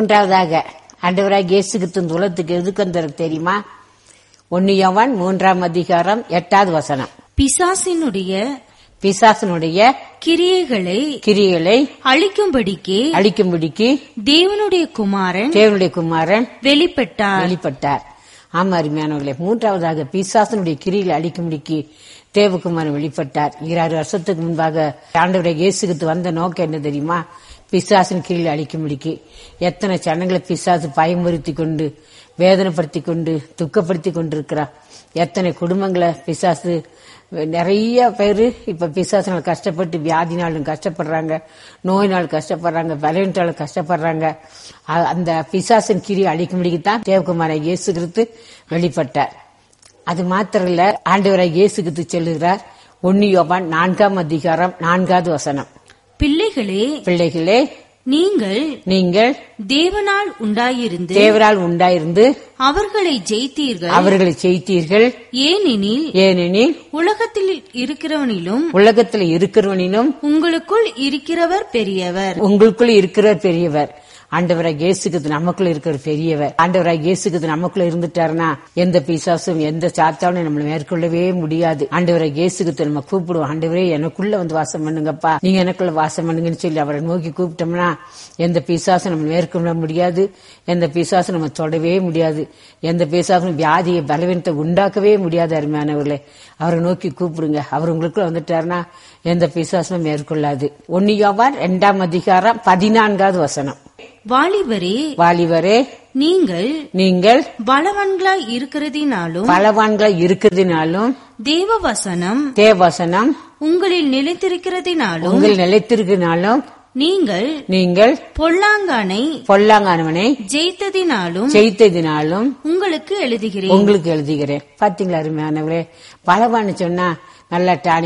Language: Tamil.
மூன்றாவதாக ஆண்டவராக இயேசு கிறிஸ்து இந்த உலகத்துக்கு எதுக்கு வந்தாரு தெரியுமா ஒன்னியவன் மூன்றாம் அதிகாரம் எட்டாவது வசனம் பிசாசினுடைய பிசாசனுடைய கிரியைகளை கிரியைகளை அழிக்கும்படிக்கு அழிக்கும்படிக்கு தேவனுடைய குமாரன் தேவனுடைய குமாரன் வெளிப்பட்டார் வெளிப்பட்டார் ஆமா அருமையானவர்களே மூன்றாவதாக பிசாசனுடைய கிரியில் அழிக்கும்படிக்கு தேவகுமாரன் வெளிப்பட்டார் ஈராறு வருஷத்துக்கு முன்பாக ஆண்டவரை இயேசுக்கு வந்த நோக்கம் என்ன தெரியுமா பிசாசின் கிரியில் அழிக்கும்படிக்கு எத்தனை ஜனங்களை பிசாசு பயமுறுத்தி கொண்டு வேதனைப்படுத்தி கொண்டு துக்கப்படுத்தி கொண்டிருக்கிறார் எத்தனை குடும்பங்களை பிசாசு நிறைய பேர் இப்ப பிசாசினால் கஷ்டப்பட்டு வியாதினாலும் கஷ்டப்படுறாங்க நோயினால் கஷ்டப்படுறாங்க பலவீனத்தாலும் கஷ்டப்படுறாங்க அ- அந்த பிசாசின் கிரி அழிக்கும்படிக்கு தான் தேவகுமார இயேசு கிறிஸ்து வெளிப்பட்டார் அது மாத்திரம் இல்ல ஆண்டவரை இயேசு கிறிஸ்து சொல்லுகிறார் ஒன்னு யோவான் நான்காம் அதிகாரம் நான்காவது வசனம் பிள்ளைகளே பிள்ளைகளே நீங்கள் நீங்கள் தேவனால் உண்டாயிருந்து தேவரால் உண்டாயிருந்து அவர்களை ஜெயித்தீர்கள் அவர்களை செய்தீர்கள் ஏனெனில் ஏனெனில் உலகத்தில் இருக்கிறவனிலும் உலகத்தில் இருக்கிறவனினும் உங்களுக்குள் இருக்கிறவர் பெரியவர் உங்களுக்குள்ள இருக்கிற பெரியவர் ஆண்டவராக இயேசுக்கு நமக்குள்ள இருக்கிற பெரியவர் ஆண்டவராக இயேசுக்கு நமக்குள்ள இருந்துட்டாருன்னா எந்த பிசாசும் எந்த சாத்தாலும் நம்மள மேற்கொள்ளவே முடியாது ஆண்டவராக இயேசுக்கு நம்ம கூப்பிடுவோம் ஆண்டவரே எனக்குள்ள வந்து வாசம் பண்ணுங்கப்பா நீங்க எனக்குள்ள வாசம் பண்ணுங்கன்னு சொல்லி அவரை நோக்கி கூப்பிட்டோம்னா எந்த பிசாசும் நம்ம மேற்கொள்ள முடியாது எந்த பிசாசும் நம்ம தொடவே முடியாது எந்த பிசாசும் வியாதியை பலவீனத்தை உண்டாக்கவே முடியாது அருமையானவர்களே அவரை நோக்கி கூப்பிடுங்க அவர் உங்களுக்குள்ள வந்துட்டாருன்னா எந்த பிசாசும் மேற்கொள்ளாது ஒன்னியோவார் இரண்டாம் அதிகாரம் பதினான்காவது வசனம் வாலிபரே வாலிபரே நீங்கள் நீங்கள் பலவான்களாய் இருக்கிறதினாலும் பலவான்கள் இருக்கிறதுனாலும் தேவ வசனம் தேவசனம் உங்களில் நிலைத்திருக்கிறதினாலும் உங்கள் நிலைத்திருக்கினாலும் நீங்கள் நீங்கள் பொல்லாங்கானை பொல்லாங்கானவனை ஜெயித்ததினாலும் செய்ததினாலும் உங்களுக்கு எழுதுகிறேன் உங்களுக்கு எழுதுகிறேன் பாத்தீங்களா அருமையானவரே பலவான்னு சொன்னா நல்லா டானி